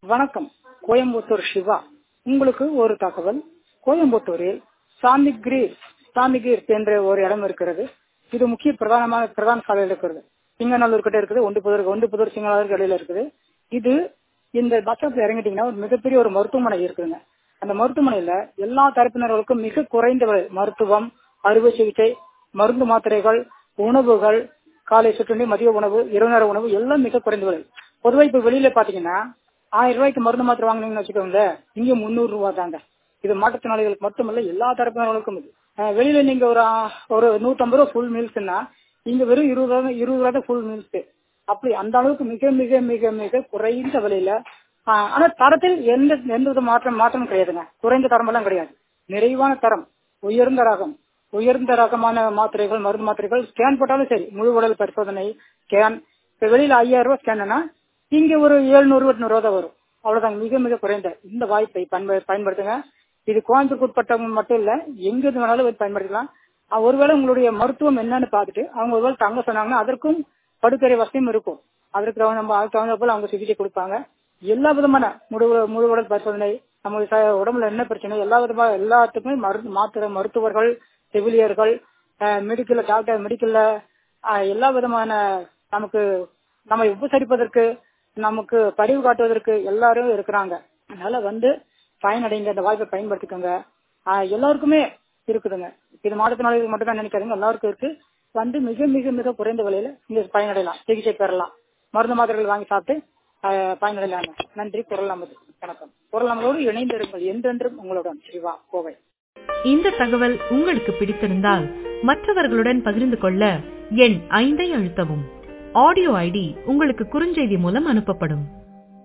வணக்கம் கோயம்புத்தூர் சிவா உங்களுக்கு ஒரு தகவல் கோயம்புத்தூரில் சாமிகிரி சாமிகிர் என்ற ஒரு இடம் இருக்கிறது இது முக்கிய பிரதானமான பிரதான சாலையில் இருக்கிறது சிங்கநல்லூர் கிட்ட இருக்குது ஒண்டிப்புதூர் ஒண்டிப்புதூர் சிங்கநல்லூர் இடையில இருக்குது இது இந்த பஸ் ஸ்டாப்ல இறங்கிட்டீங்கன்னா ஒரு மிகப்பெரிய ஒரு மருத்துவமனை இருக்குங்க அந்த மருத்துவமனையில எல்லா தரப்பினர்களுக்கும் மிக குறைந்த விலை மருத்துவம் அறுவை சிகிச்சை மருந்து மாத்திரைகள் உணவுகள் காலை சுற்றுண்டி மதிய உணவு இரவு நேர உணவு எல்லாம் மிக குறைந்த விலை பொதுவாக இப்ப வெளியில பாத்தீங்கன்னா ஆயிரம் ரூபாய்க்கு மருந்து மாத்திரை வாங்கினீங்கன்னு வச்சுக்கோங்களேன் இங்க முந்நூறு ரூபாய் தாங்க இது மாற்றுத்திறனாளிகளுக்கு மட்டுமல்ல எல்லா தரப்பினர்களுக்கும் இது அஹ் வெளியில நீங்க ஒரு ஆ- ஒரு நூத்தம்பது ரூபா ஃபுல் மீல்ஸ்னா இங்க வெறும் இருபது ரூபா இருபது ரூபா தான் ஃபுல் மீல்ஸ் அப்படி அந்த அளவுக்கு மிக மிக மிக மிக குறைந்த விலையில ஆஹ் ஆனா தரத்தில் எந்த எந்த வித மாற்றம் மாற்றம் கிடையாதுங்க குறைந்த தரம் எல்லாம் கிடையாது நிறைவான தரம் உயர்ந்த ரகம் உயர்ந்த ரகமான மாத்திரைகள் மருந்து மாத்திரைகள் ஸ்கேன் போட்டாலும் சரி முழு உடல் பரிசோதனை ஸ்கேன் இப்ப வெளியில ஐயாயிரம் ரூபாய் ஸ்கேன்னா இங்க ஒரு எழுநூறு எட்நூறு ரூபா தான் வரும் அவ்வளவுதாங்க மிக மிக குறைந்த இந்த வாய்ப்பை பயன்ப- பயன்படுத்துங்க இது கோயம்புத்தூர் உட்பட்டவங்க மட்டும் இல்ல எங்க இருந்து வேணாலும் இதை பயன்படுத்தலாம் அஹ் ஒருவேளை உங்களுடைய மருத்துவம் என்னன்னு பார்த்துட்டு அவங்க ஒருவேளை தங்க சொன்னாங்கன்னா அதற்கும் படுக்கறை வசதியும் இருக்கும் அதற்கு தகுந்த- நம்ம அதுக்கு தகுந்த போல அவங்க சிகிச்சை கொடுப்பாங்க எல்லா விதமான முழு முழு உடல் பரிசோதனை நம்ம ச- உடம்புல என்ன பிரச்சனை எல்லா விதமான எல்லாத்துக்குமே மருந்து மாத்திரை மருத்துவர்கள் செவிலியர்கள் மெடிக்கல்ல டாக்டர் மெடிக்கல்ல எல்லா விதமான நமக்கு நம்மை உபசரிப்பதற்கு நமக்கு பரிவு காட்டுவதற்கு எல்லாரும் இருக்கிறாங்க அதனால வந்து பயனடைங்க இந்த வாய்ப்பை பயன்படுத்திக்கோங்க ஆஹ் எல்லாருக்குமே இருக்குதுங்க இது மாற்றுத்திறனாளிகளுக்கு மட்டும் தான் நினைக்காதீங்க எல்லாருக்கும் இருக்கு வந்து மிக மிக மிக குறைந்த விலையில இங்க பயனடையலாம் சிகிச்சை பெறலாம் மருந்து மாத்திரைகள் வாங்கி சாப்பிட்டு ஆஹ் பயனடையலாம் நன்றி குரல் நமது வணக்கம் குரல் நமதோடு இணைந்து இருங்கள் என்றென்றும் உங்களுடன் சிவா கோவை இந்த தகவல் உங்களுக்கு பிடித்திருந்தால் மற்றவர்களுடன் பகிர்ந்து கொள்ள எண் ஐந்தை அழுத்தவும் ஆடியோ ஐடி உங்களுக்கு குறுஞ்செய்தி மூலம் அனுப்பப்படும்